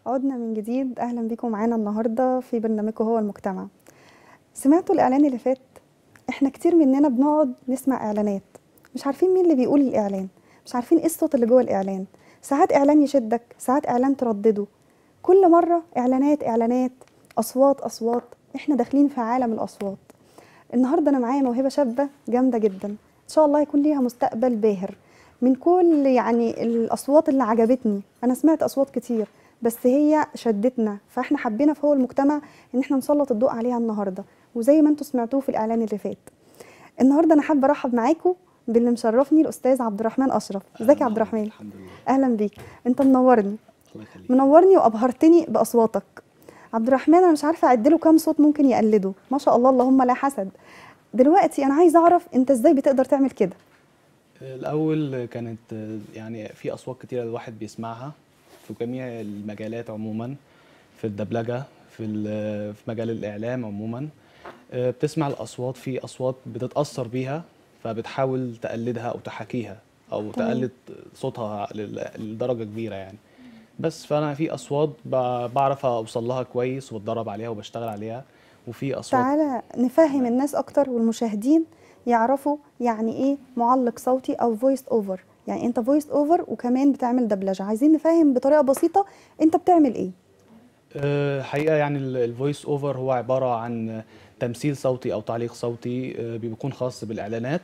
عدنا من جديد اهلا بيكم معانا النهارده في برنامجكم هو المجتمع سمعتوا الاعلان اللي فات احنا كتير مننا بنقعد نسمع اعلانات مش عارفين مين اللي بيقول الاعلان مش عارفين ايه الصوت اللي جوه الاعلان ساعات اعلان يشدك ساعات اعلان تردده كل مره اعلانات اعلانات اصوات اصوات احنا داخلين في عالم الاصوات النهارده انا معايا موهبه شابه جامده جدا ان شاء الله يكون ليها مستقبل باهر من كل يعني الاصوات اللي عجبتني انا سمعت اصوات كتير بس هي شدتنا فاحنا حبينا في هو المجتمع ان احنا نسلط الضوء عليها النهارده وزي ما انتم سمعتوه في الاعلان اللي فات النهارده انا حابه ارحب معاكم باللي مشرفني الاستاذ عبد الرحمن اشرف ازيك يا عبد الرحمن الحمد لله اهلا بيك انت منورني الله يخليك منورني وابهرتني باصواتك عبد الرحمن انا مش عارفه اعد له كام صوت ممكن يقلده ما شاء الله اللهم لا حسد دلوقتي انا عايزه اعرف انت ازاي بتقدر تعمل كده الاول كانت يعني في اصوات كتيره الواحد بيسمعها في جميع المجالات عموما في الدبلجه في ال- في مجال الاعلام عموما آه، بتسمع الاصوات في اصوات بتتاثر بيها فبتحاول تقلدها او تحاكيها او تمام. تقلد صوتها لل- لدرجه كبيره يعني بس فانا في اصوات ب- بعرف اوصل لها كويس وبتدرب عليها وبشتغل عليها وفي اصوات تعالى نفهم الناس اكتر والمشاهدين يعرفوا يعني ايه معلق صوتي او فويس اوفر يعني انت فويس اوفر وكمان بتعمل دبلجه عايزين نفهم بطريقه بسيطه انت بتعمل ايه آه، حقيقة يعني الفويس اوفر هو عبارة عن تمثيل صوتي أو تعليق صوتي آه، بيكون خاص بالإعلانات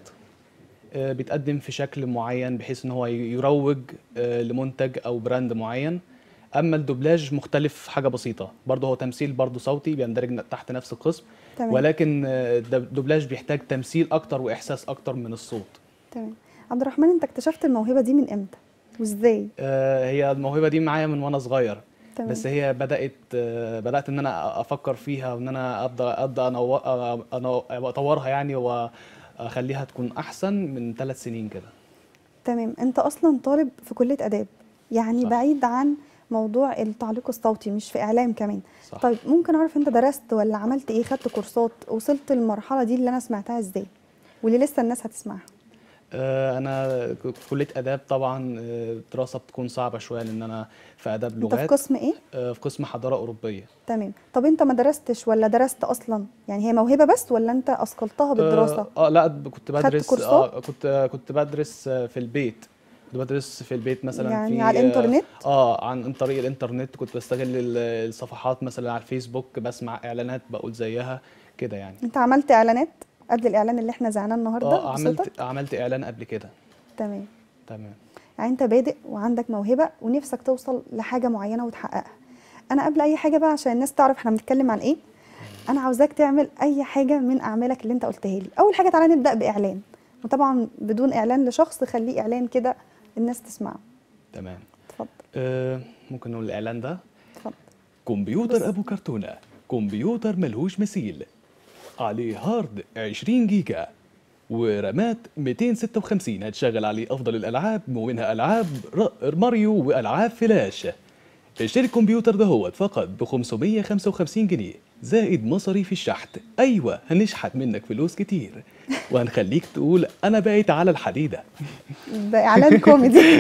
آه، بيتقدم في شكل معين بحيث إن هو يروج آه، لمنتج أو براند معين أما الدوبلاج مختلف حاجة بسيطة برضه هو تمثيل برضه صوتي بيندرج تحت نفس القسم تمام ولكن آه، الدوبلاج بيحتاج تمثيل أكتر وإحساس أكتر من الصوت تمام عبد الرحمن انت اكتشفت الموهبه دي من امتى وازاي آه، هي الموهبة دي معايا من وأنا صغير تمام بس هي بدات آه، بدات ان انا افكر فيها وان انا ابدا ابدا أنو- أنو- اطورها يعني واخليها تكون احسن من ثلاث سنين كده تمام انت اصلا طالب في كليه اداب يعني صح. بعيد عن موضوع التعليق الصوتي مش في اعلام كمان صح طيب ممكن اعرف انت درست ولا عملت ايه خدت كورسات وصلت للمرحله دي اللي انا سمعتها ازاي واللي لسه الناس هتسمعها آه، انا ك- كليه اداب طبعا آه، الدراسه بتكون صعبه شويه لان انا في اداب انت في لغات قسم ايه آه، في قسم حضاره اوروبيه تمام طب انت ما درستش ولا درست اصلا يعني هي موهبه بس ولا انت اثقلتها بالدراسه اه آه، لا ب- كنت بدرس كورسات؟ اه كنت كنت بدرس آه، في البيت كنت بدرس في البيت مثلا يعني في على الانترنت اه عن عن طريق الانترنت كنت بستغل ال- الصفحات مثلا على الفيسبوك بسمع اعلانات بقول زيها كده يعني انت عملت اعلانات قبل الاعلان اللي احنا زعناه النهارده اه بصوتك؟ عملت عملت اعلان قبل كده تمام تمام يعني انت بادئ وعندك موهبه ونفسك توصل لحاجه معينه وتحققها انا قبل اي حاجه بقى عشان الناس تعرف احنا بنتكلم عن ايه انا عاوزاك تعمل اي حاجه من اعمالك اللي انت قلتها لي اول حاجه تعالى نبدا باعلان وطبعا بدون اعلان لشخص خليه اعلان كده الناس تسمعه تمام اتفضل آه ممكن نقول الاعلان ده اتفضل كمبيوتر ابو كرتونه كمبيوتر ملهوش مثيل عليه هارد 20 جيجا ورامات 256 هتشغل عليه افضل الالعاب ومنها العاب ر- ماريو والعاب فلاش اشتري الكمبيوتر دهوت فقط ب 555 جنيه زائد مصاريف الشحن ايوه هنشحت منك فلوس كتير وهنخليك تقول انا بقيت على الحديده ده اعلان كوميدي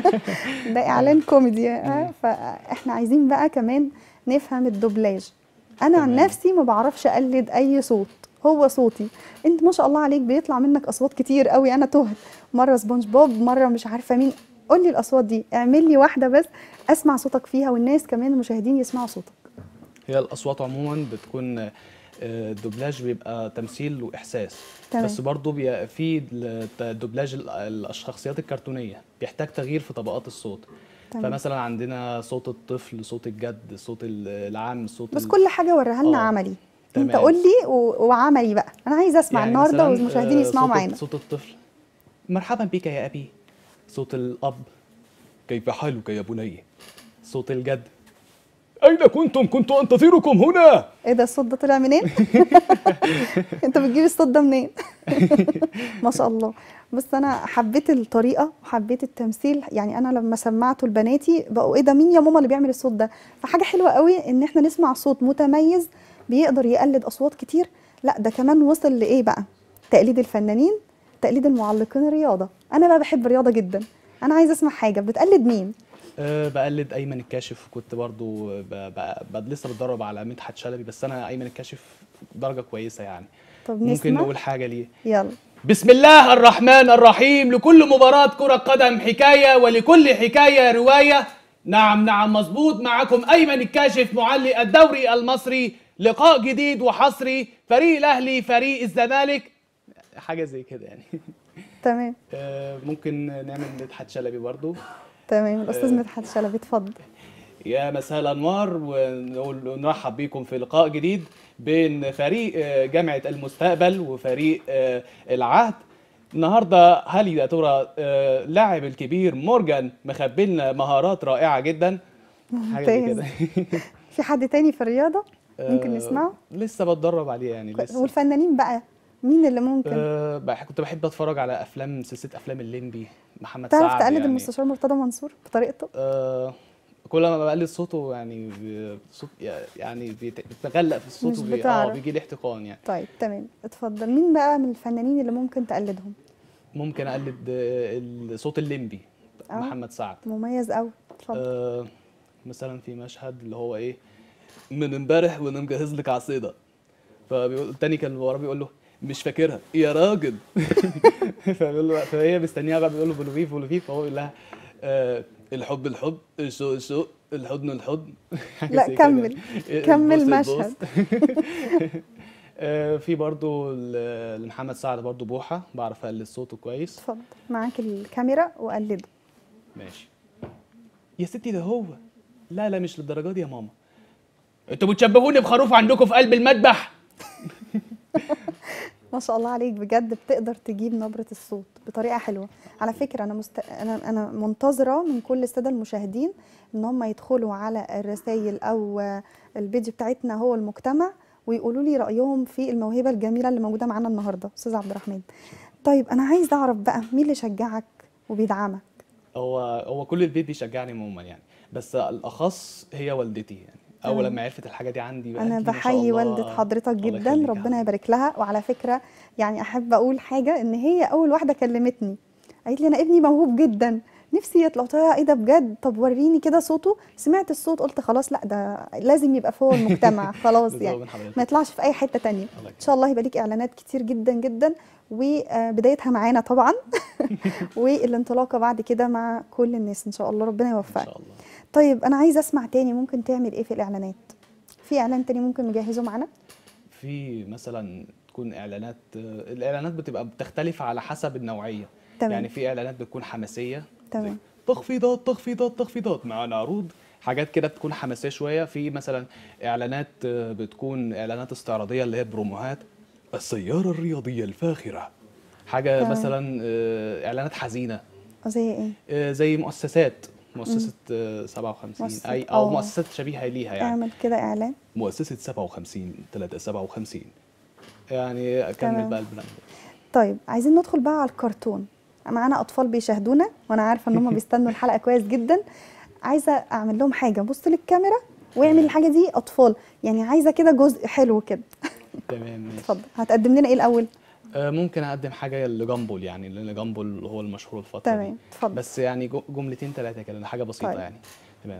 ده اعلان كوميدي ها؟ فاحنا عايزين بقى كمان نفهم الدوبلاج انا عن تمام. نفسي ما بعرفش اقلد اي صوت هو صوتي انت ما شاء الله عليك بيطلع منك اصوات كتير قوي انا تهت مره سبونج بوب مره مش عارفه مين قول لي الاصوات دي اعمل لي واحده بس اسمع صوتك فيها والناس كمان المشاهدين يسمعوا صوتك هي الاصوات عموما بتكون آه، الدوبلاج بيبقى تمثيل واحساس تمام. بس برضه بي- في ال- الدوبلاج ال- الشخصيات الكرتونيه بيحتاج تغيير في طبقات الصوت تمام. فمثلا عندنا صوت الطفل صوت الجد صوت ال- العم صوت بس ال- كل حاجه وريها لنا آه، عملي انت تمام. قول لي و- وعملي بقى انا عايزه اسمع يعني النهارده مثلاً، والمشاهدين آه، يسمعوا صوت- معانا صوت الطفل مرحبا بك يا ابي صوت الاب كيف حالك يا بني صوت الجد اين كنتم كنت انتظركم هنا ايه ده الصوت ده طلع منين؟ انت بتجيب الصوت ده منين؟ ما شاء الله بس انا حبيت الطريقه وحبيت التمثيل يعني انا لما سمعته لبناتي بقوا ايه ده مين يا ماما اللي بيعمل الصوت ده؟ فحاجه حلوه قوي ان احنا نسمع صوت متميز بيقدر يقلد اصوات كتير لا ده كمان وصل لايه بقى؟ تقليد الفنانين تقليد المعلقين الرياضه انا بقى بحب الرياضه جدا انا عايزه اسمع حاجه بتقلد مين؟ أه بقلد ايمن الكاشف وكنت برضو ب... ب... ب... لسه بتدرب على مدحت شلبي بس انا ايمن الكاشف درجه كويسه يعني طب ممكن نسمع نقول حاجه ليه يلا بسم الله الرحمن الرحيم لكل مباراة كرة قدم حكاية ولكل حكاية رواية نعم نعم مظبوط معكم أيمن الكاشف معلق الدوري المصري لقاء جديد وحصري فريق الأهلي فريق الزمالك حاجة زي كده يعني تمام آه، ممكن نعمل مدحت شلبي برضو تمام الاستاذ آه. مدحت شلبي اتفضل يا مساء الانوار ونقول ونرحب بكم في لقاء جديد بين فريق آه، جامعه المستقبل وفريق آه، العهد النهارده هل يا ترى آه، اللاعب الكبير مورجان مخبي لنا مهارات رائعه جدا حاجه زي ممتاز. كده في حد تاني في الرياضه ممكن آه، نسمعه لسه بتدرب عليه يعني لسه والفنانين بقى مين اللي ممكن آه، بح- كنت بحب اتفرج على افلام سلسله افلام الليمبي محمد سعد تعرف تقلد يعني. المستشار مرتضى منصور بطريقته آه، كل ما بقلد صوته يعني بي- صوت يعني بيت- بتغلق في الصوت مش وبي- اه بتعرف. بيجي لي احتقان يعني طيب تمام اتفضل مين بقى من الفنانين اللي ممكن تقلدهم ممكن اقلد آه، الصوت الليمبي آه. محمد سعد مميز قوي اتفضل آه مثلا في مشهد اللي هو ايه من امبارح وانا مجهز لك عصيده فبيقول التاني كان اللي وراه بيقول له مش فاكرها يا راجل فبيقول له فهي مستنيها بقى بيقول له بولوفيف بولوفيف فهو يقول لها آه الحب الحب الشوق الشوق الحضن الحضن حاجة لا، زي كده. كمل. إيه، كمل البوس مشهد. البوس. آه، في برضو ل- لمحمد سعد برضو بوحة بعرف اقلد صوته كويس اتفضل معاك الكاميرا وقلده ماشي يا ستي ده هو لا لا مش للدرجه دي يا ماما انتوا بتشبهوني بخروف عندكم في قلب المذبح ما شاء الله عليك بجد بتقدر تجيب نبرة الصوت بطريقة حلوة على فكرة أنا مست... أنا أنا منتظرة من كل السادة المشاهدين إن هم يدخلوا على الرسائل أو البيج بتاعتنا هو المجتمع ويقولوا لي رأيهم في الموهبة الجميلة اللي موجودة معانا النهاردة أستاذ عبد الرحمن طيب أنا عايز أعرف بقى مين اللي شجعك وبيدعمك هو هو كل البيت بيشجعني عموما يعني بس الاخص هي والدتي يعني اول تمام. لما عرفت الحاجه دي عندي بقى انا قالت لي ما شاء بحيي الله. والده حضرتك الله جدا يخليك يا ربنا حبيبي. يبارك لها وعلى فكره يعني احب اقول حاجه ان هي اول واحده كلمتني قالت لي انا ابني موهوب جدا نفسي يطلع قلت لها ايه ده بجد طب وريني كده صوته سمعت الصوت قلت خلاص لا ده لازم يبقى في هو المجتمع خلاص بالظبط يعني من حضرتك. ما يطلعش في اي حته تانية الله ان يكرمك. شاء الله يبقى ليك اعلانات كتير جدا جدا وبدايتها معانا طبعا والانطلاقه بعد كده مع كل الناس ان شاء الله ربنا ان يوفقك شاء الله طيب انا عايزه اسمع تاني ممكن تعمل ايه في الاعلانات في اعلان تاني ممكن نجهزه معانا في مثلا تكون اعلانات الاعلانات بتبقى بتختلف على حسب النوعيه تمام. يعني في اعلانات بتكون حماسيه تمام. زي تخفيضات تخفيضات تخفيضات معانا عروض حاجات كده بتكون حماسيه شويه في مثلا اعلانات آه، بتكون اعلانات استعراضيه اللي هي بروموهات السيارة الرياضية الفاخرة حاجه تمام. مثلا آه، اعلانات حزينه أو زي ايه آه، زي مؤسسات مؤسسه آه، 57 مؤسسة- اي او آه. مؤسسات شبيهه ليها يعني اعمل كده اعلان مؤسسة 57 357 يعني اكمل تمام. بقى البراند طيب عايزين ندخل بقى على الكرتون معانا اطفال بيشاهدونا وانا عارفه ان هم بيستنوا الحلقه كويس جدا عايزه اعمل لهم حاجه بص للكاميرا واعمل الحاجه دي اطفال يعني عايزه كده جزء حلو كده تمام ماشي اتفضل هتقدم لنا ايه الاول آه، ممكن اقدم حاجه لجامبول يعني لان جامبول هو المشهور الفتره تمام، دي اتفضل. بس يعني جو- جملتين ثلاثه كده حاجه بسيطه طيب. يعني تمام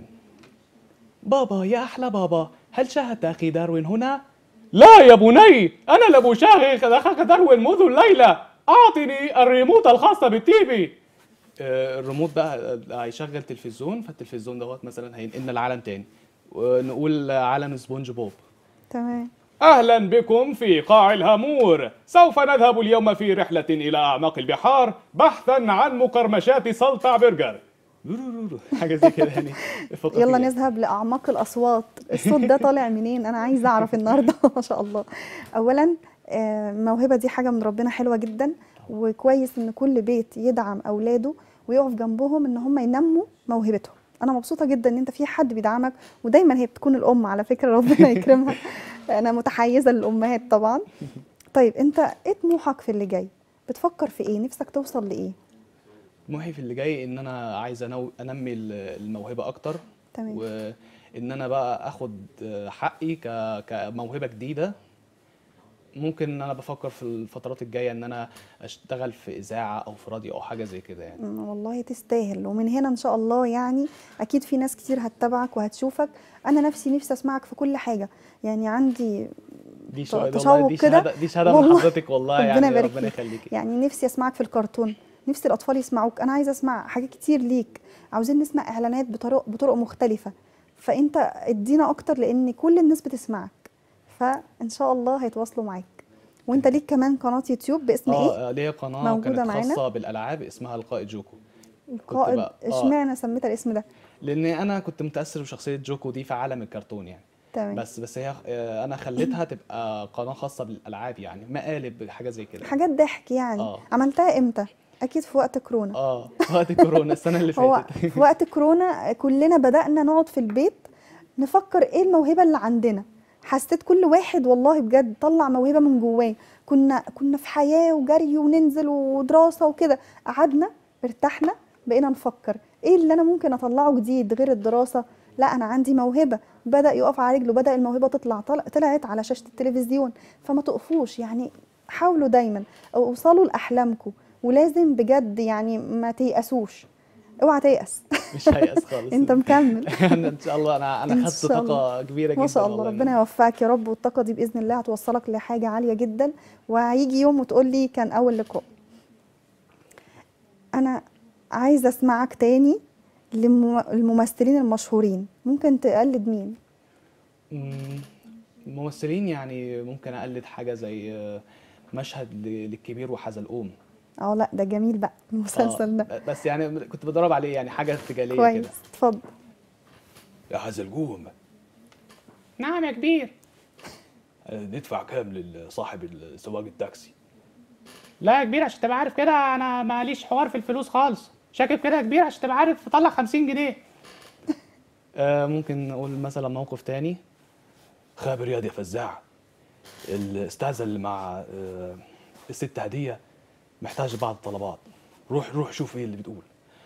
بابا يا احلى بابا هل شاهدت اخي داروين هنا لا يا بني انا لم اشاهد اخاك داروين منذ الليله اعطني الريموت الخاصه بالتيفي آه، الريموت بقى آه، هيشغل تلفزيون فالتلفزيون دوت مثلا هينقلنا لعالم تاني ونقول عالم سبونج بوب تمام أهلا بكم في قاع الهامور سوف نذهب اليوم في رحلة إلى أعماق البحار بحثا عن مقرمشات سلطع برجر حاجه زي كده يعني فقط يلا يعني. نذهب لاعماق الاصوات الصوت ده طالع منين انا عايزه اعرف النهارده ما شاء الله اولا آه، الموهبه دي حاجه من ربنا حلوه جدا وكويس ان كل بيت يدعم اولاده ويقف جنبهم ان هم ينموا موهبتهم انا مبسوطه جدا ان انت في حد بيدعمك ودايما هي بتكون الام على فكره ربنا يكرمها انا متحيزه للامهات طبعا طيب انت ايه طموحك في اللي جاي بتفكر في ايه نفسك توصل لايه طموحي في اللي جاي ان انا عايز أنو... انمي ال- الموهبه اكتر تمام. وان انا بقى اخد حقي ك... كموهبه جديده ممكن ان انا بفكر في الفترات الجايه ان انا اشتغل في اذاعه او في راديو او حاجه زي كده يعني مم، والله تستاهل ومن هنا ان شاء الله يعني اكيد في ناس كتير هتتابعك وهتشوفك انا نفسي نفسي اسمعك في كل حاجه يعني عندي دي ت- شهاده تشوق والله دي كده. شهاده دي شهاده من والله حضرتك والله ربنا يعني يبارك ربنا فيك. يخليكي يعني نفسي اسمعك في الكرتون نفسي الاطفال يسمعوك انا عايزه اسمع حاجات كتير ليك عاوزين نسمع اعلانات بطرق بطرق مختلفه فانت ادينا اكتر لان كل الناس بتسمعك فان شاء الله هيتواصلوا معاك وانت ليك كمان قناه يوتيوب باسم ايه اه ليا قناه موجودة كانت معانا؟ خاصه بالالعاب اسمها القائد جوكو القائد بقى- آه. اشمعنى سميتها الاسم ده لان انا كنت متاثر بشخصيه جوكو دي في عالم الكرتون يعني تمام بس بس هي آه، انا خليتها تبقى قناه خاصه بالالعاب يعني مقالب حاجه زي كده حاجات ضحك يعني آه. عملتها امتى اكيد في وقت كورونا اه وقت كورونا السنه اللي هو فاتت في وقت كورونا كلنا بدأنا نقعد في البيت نفكر ايه الموهبة اللي عندنا حسيت كل واحد والله بجد طلع موهبة من جواه كنا كنا في حياة وجري وننزل ودراسة وكده قعدنا ارتحنا بقينا نفكر ايه اللي انا ممكن اطلعه جديد غير الدراسة لا انا عندي موهبة بدأ يقف على رجله بدأ الموهبة تطلع طل- طلعت على شاشة التلفزيون فما تقفوش يعني حاولوا دايما اوصلوا لأحلامكم ولازم بجد يعني ما تيأسوش اوعى تيأس مش هيأس خالص انت مكمل انا ان شاء الله انا إن انا خدت شاء الله. طاقه كبيره جدا ما شاء الله والله ربنا يوفقك يا رب والطاقه دي باذن الله هتوصلك لحاجه عاليه جدا وهيجي يوم وتقول لي كان اول لقاء انا عايزه اسمعك تاني للممثلين المشهورين ممكن تقلد مين مم، ممثلين يعني ممكن اقلد حاجه زي آه، مشهد ل- للكبير وحزلقوم اه لا ده جميل بقى المسلسل ده آه، بس يعني كنت بدرب عليه يعني حاجه ارتجاليه كويس كده اتفضل يا حزلقوم نعم يا كبير ندفع كام لصاحب سواق التاكسي لا يا كبير عشان تبقى عارف كده انا ماليش حوار في الفلوس خالص شاكب كده يا كبير عشان تبقى عارف طلع 50 جنيه آه ممكن نقول مثلا موقف تاني خابر ياض يا فزاع الاستاذه اللي مع آه، الست هديه محتاجه بعض الطلبات روح روح شوف ايه اللي بتقول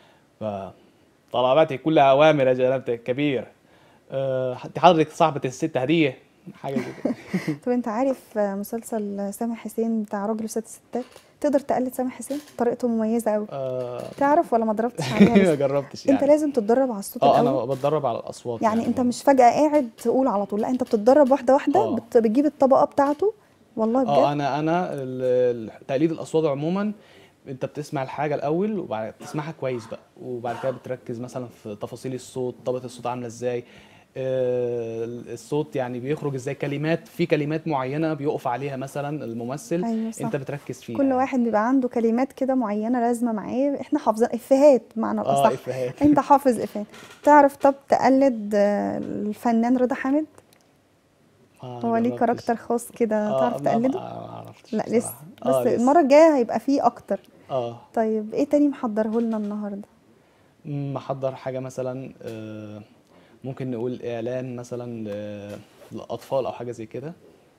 طلباتي كلها اوامر يا جنابة الكبير آه حضرتك صاحبة الست هدية حاجة زي كده طب انت عارف مسلسل سامح حسين بتاع راجل وست ستات تقدر تقلد سامح حسين طريقته مميزه قوي آه تعرف ولا ما ضربتش عليها ما لسه؟ جربتش انت يعني لازم تتدرب على الصوت اه الاول انا بتدرب على الاصوات يعني انت مش فجأة قاعد تقول على طول لا انت بتتدرب واحدة واحدة اه. بت- بتجيب الطبقة بتاعته والله اه بجد انا انا ال- ال- تقليد الاصوات عموما انت بتسمع الحاجه الاول وبعد بتسمعها كويس بقى وبعد كده بتركز مثلا في تفاصيل الصوت طبقه الصوت عامله ازاي آه، الصوت يعني بيخرج ازاي كلمات في كلمات معينه بيقف عليها مثلا الممثل ايوه صح انت بتركز فيها كل يعني. واحد بيبقى عنده كلمات كده معينة لازمة معاه احنا حافظين افيهات معنى اه الاصح افيهات انت حافظ افيهات تعرف طب تقلد آه، الفنان رضا حامد آه، هو ليه جربتش. كاركتر خاص كده آه، تعرف ما- ما- تقلده ما عرفتش لا لسه بصراحة. بس آه، لسه. المرة الجاية هيبقى فيه اكتر اه طيب ايه تاني محضره لنا النهاردة محضر حاجة مثلا آه، ممكن نقول إعلان مثلا ل- للأطفال أو حاجة زي كده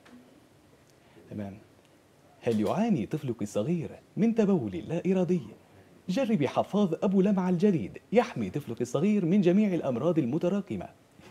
تمام هل يعاني طفلك الصغير من تبول لا إرادي؟ جربي حفاظ أبو لمع الجديد يحمي طفلك الصغير من جميع الأمراض المتراكمة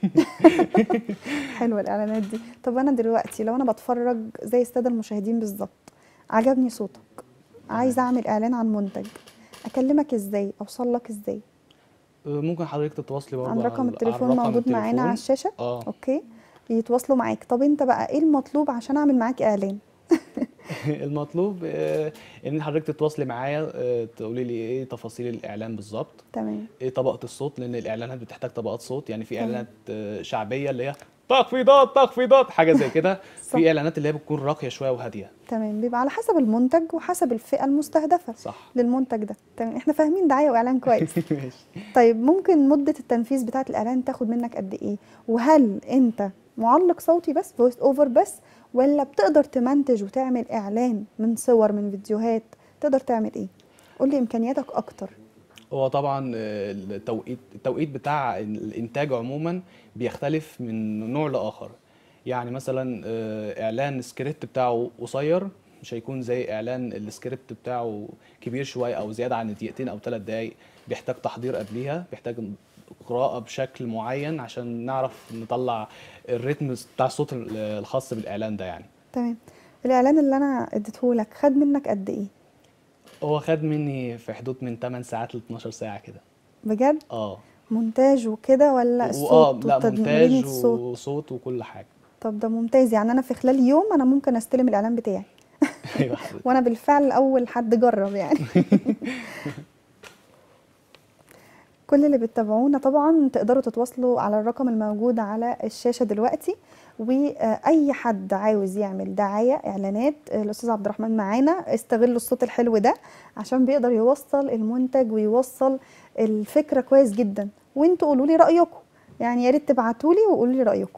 حلوة الإعلانات دي طب أنا دلوقتي لو أنا بتفرج زي السادة المشاهدين بالظبط عجبني صوتك عايزة أعمل إعلان عن منتج أكلمك إزاي أوصل لك إزاي آه، ممكن حضرتك تتواصلي برضه عن على- رقم على التليفون رقم موجود معانا التليفون. على الشاشة اه أوكي يتواصلوا معاك طب أنت بقى إيه المطلوب عشان أعمل معاك إعلان المطلوب آه، ان حضرتك تتواصلي معايا آه، تقولي لي ايه تفاصيل الاعلان بالظبط تمام ايه طبقه الصوت لان الاعلانات بتحتاج طبقات صوت يعني في تمام. اعلانات آه، شعبيه اللي هي تخفيضات تخفيضات حاجه زي كده صح. في اعلانات اللي هي بتكون راقيه شويه وهاديه تمام بيبقى على حسب المنتج وحسب الفئة المستهدفة صح للمنتج ده تمام احنا فاهمين دعاية وإعلان كويس ماشي طيب ممكن مدة التنفيذ بتاعة الإعلان تاخد منك قد إيه؟ وهل أنت معلق صوتي بس فويس أوفر بس ولا بتقدر تمنتج وتعمل إعلان من صور من فيديوهات تقدر تعمل إيه؟ قول لي إمكانياتك أكتر هو طبعا آه، التوقيت التوقيت بتاع الانتاج عموما بيختلف من نوع لاخر يعني مثلا آه، اعلان سكريبت بتاعه قصير مش هيكون زي اعلان السكريبت بتاعه كبير شويه او زياده عن دقيقتين او ثلاث دقائق بيحتاج تحضير قبليها بيحتاج قراءة بشكل معين عشان نعرف نطلع الريتم بتاع الصوت الخاص بالإعلان ده يعني تمام الاعلان اللي انا اديته لك خد منك قد ايه هو خد مني في حدود من 8 ساعات ل 12 ساعه كده بجد اه مونتاج وكده ولا واه الصوت لا وتدوين مونتاج الصوت وصوت وكل حاجه طب ده ممتاز يعني انا في خلال يوم انا ممكن استلم الاعلان بتاعي ايوه حضرتك. وانا بالفعل اول حد جرب يعني كل اللي بتتابعونا طبعا تقدروا تتواصلوا على الرقم الموجود على الشاشه دلوقتي واي حد عاوز يعمل دعايه اعلانات الاستاذ عبد الرحمن معانا استغلوا الصوت الحلو ده عشان بيقدر يوصل المنتج ويوصل الفكره كويس جدا وانتوا قولوا لي رايكم يعني يا ريت تبعتوا لي وقولوا لي رايكم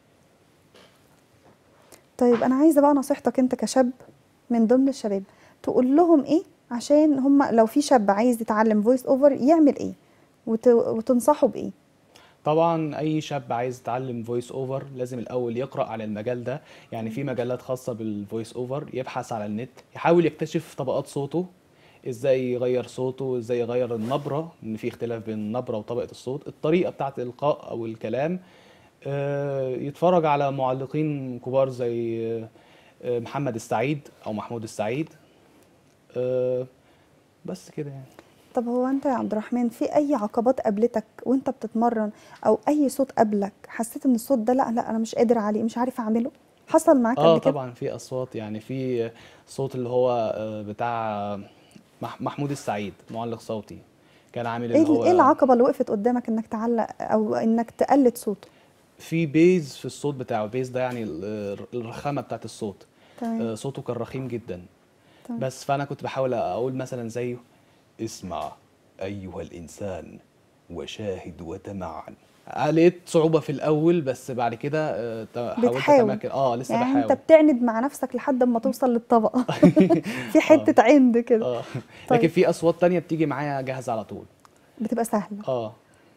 طيب انا عايزه بقى نصيحتك انت كشاب من ضمن الشباب تقول لهم ايه عشان هم لو في شاب عايز يتعلم فويس اوفر يعمل ايه وت... وتنصحه بايه طبعا اي شاب عايز يتعلم فويس اوفر لازم الاول يقرا على المجال ده يعني في مجلات خاصه بالفويس اوفر يبحث على النت يحاول يكتشف طبقات صوته ازاي يغير صوته ازاي يغير النبره ان في اختلاف بين النبره وطبقه الصوت الطريقه بتاعه الالقاء او الكلام آه، يتفرج على معلقين كبار زي آه، محمد السعيد او محمود السعيد آه، بس كده يعني طب هو انت يا عبد الرحمن في اي عقبات قابلتك وانت بتتمرن او اي صوت قابلك حسيت ان الصوت ده لا لا انا مش قادر عليه مش عارف اعمله حصل معاك اه قبل كده طبعا في اصوات يعني في صوت اللي هو آه، بتاع مح- محمود السعيد معلق صوتي كان عامل ايه اللي ال- هو ايه العقبه اللي وقفت قدامك انك تعلق او انك تقلد صوته في بيز في الصوت بتاعه بيز ده يعني ال- الرخامه بتاعت الصوت تمام آه، صوته كان رخيم جدا تمام بس فانا كنت بحاول اقول مثلا زيه اسمع ايها الانسان وشاهد وتمعن لقيت صعوبة في الأول بس بعد كده آه، ت- حاولت بتحاول. أتمكن اه لسه يعني بحاول انت بتعند مع نفسك لحد ما توصل للطبقه في حته عند كده اه طيب. لكن في أصوات تانية بتيجي معايا جاهزة على طول بتبقى سهله اه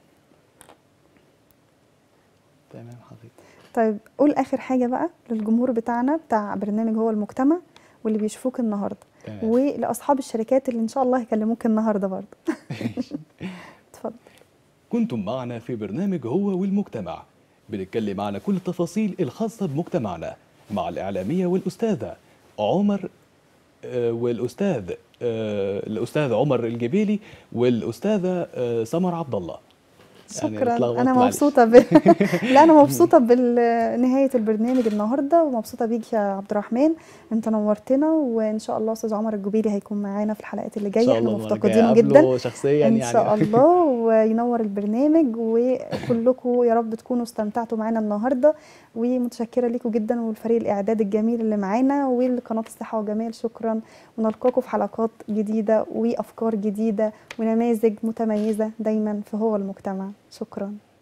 تمام حضرتك طيب قول اخر حاجه بقى للجمهور بتاعنا بتاع برنامج هو المجتمع واللي بيشوفوك النهارده تمام. ولاصحاب الشركات اللي ان شاء الله هيكلموك النهارده برضه اتفضل كنتم معنا في برنامج هو والمجتمع بنتكلم عن كل التفاصيل الخاصة بمجتمعنا مع الإعلامية والأستاذة عمر آه، والأستاذ آه، الأستاذ عمر الجبيلي والأستاذة آه، سمر عبد الله يعني شكرا اتلخبطت، انا معلش. مبسوطه ب... لا انا مبسوطه بنهايه البرنامج النهارده ومبسوطه بيك يا عبد الرحمن انت نورتنا وان شاء الله استاذ عمر الجبيلي هيكون معانا في الحلقات اللي إن جايه شاء احنا الله المرة الجاية مفتقدينه أقابله جدا شخصيا ان يعني شاء الله وينور البرنامج وكلكم يا رب تكونوا استمتعتوا معانا النهارده ومتشكره ليكم جدا والفريق الاعداد الجميل اللي معانا والقناه الصحه وجمال شكرا ونلقاكم في حلقات جديده وافكار جديده ونماذج متميزه دايما في هو المجتمع شكرا